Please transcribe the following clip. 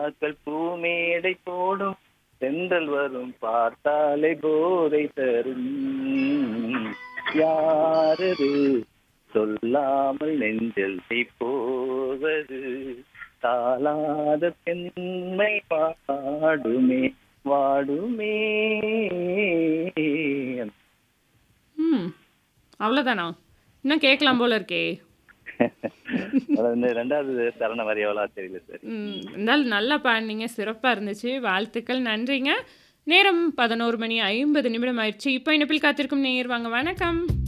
புறாக்கள் பூமேடை போடும் சென்றல் வரும் பார்த்தாலே போதை தரும் யாரது சொல்லாமல் நெஞ்சல் போவது தாளாத பெண்மை பாடுமே வாடுமே ம் அவ்வளோதானா இன்னும் கேட்கலாம் போல இருக்கே அது வந்து ரெண்டாவது சரண வரி எவ்வளோ தெரியல சார் ம் இருந்தாலும் நல்லா பாடினீங்க சிறப்பாக இருந்துச்சு வாழ்த்துக்கள் நன்றிங்க நேரம் பதினோரு மணி ஐம்பது நிமிடம் ஆயிடுச்சு இப்போ இணைப்பில் காத்திருக்கும் நேயர் வாங்க வணக்கம்